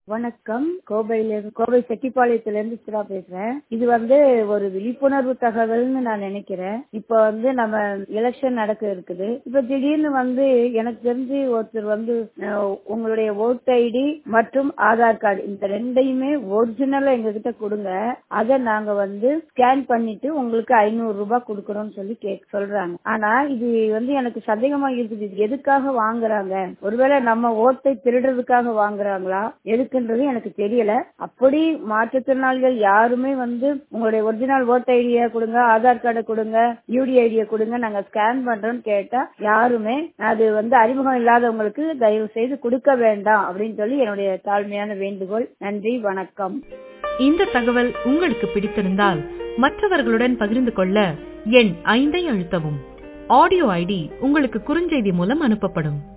வணக்கம் கோவையில கோவை செட்டிப்பாளையத்துல இருந்து சிரா பேசுறேன் இது வந்து ஒரு விழிப்புணர்வு தகவல்னு நான் நினைக்கிறேன் இப்ப வந்து நம்ம எலெக்ஷன் நடக்க இருக்குது இப்ப திடீர்னு வந்து எனக்கு தெரிஞ்சு ஒருத்தர் வந்து அஹ், உங்களுடைய ஓட் ஐடி மற்றும் ஆதார் கார்டு இந்த ரெண்டையுமே ஒரிஜினலா எங்க கிட்ட கொடுங்க அதை நாங்க வந்து ஸ்கேன் பண்ணிட்டு உங்களுக்கு ஐநூறு ரூபாய் கொடுக்கறோம்னு சொல்லி கேக் சொல்றாங்க ஆனா இது வந்து எனக்கு சந்தேகமா இருக்குது இது எதுக்காக வாங்குறாங்க ஒருவேளை நம்ம ஓட்டை திருடுறதுக்காக வாங்குறாங்களா எதுக்குன்றது எனக்கு தெரியல அப்படி மாற்றுத்திறனாளிகள் யாருமே வந்து உங்களுடைய ஒரிஜினல் ஓட் ஐடியா கொடுங்க ஆதார் கார்டை கொடுங்க யூடி ஐடியா கொடுங்க நாங்க ஸ்கேன் பண்றோம்னு கேட்டா யாருமே அது வந்து அறிமுகம் இல்லாதவங்களுக்கு தயவு செய்து கொடுக்க வேண்டாம் அப்படின்னு சொல்லி என்னுடைய தாழ்மையான வேண்டுகோள் நன்றி வணக்கம் இந்த தகவல் உங்களுக்கு பிடித்திருந்தால் மற்றவர்களுடன் பகிர்ந்து கொள்ள எண் ஐந்தை அழுத்தவும் ஆடியோ ஐடி உங்களுக்கு குறுஞ்செய்தி மூலம் அனுப்பப்படும்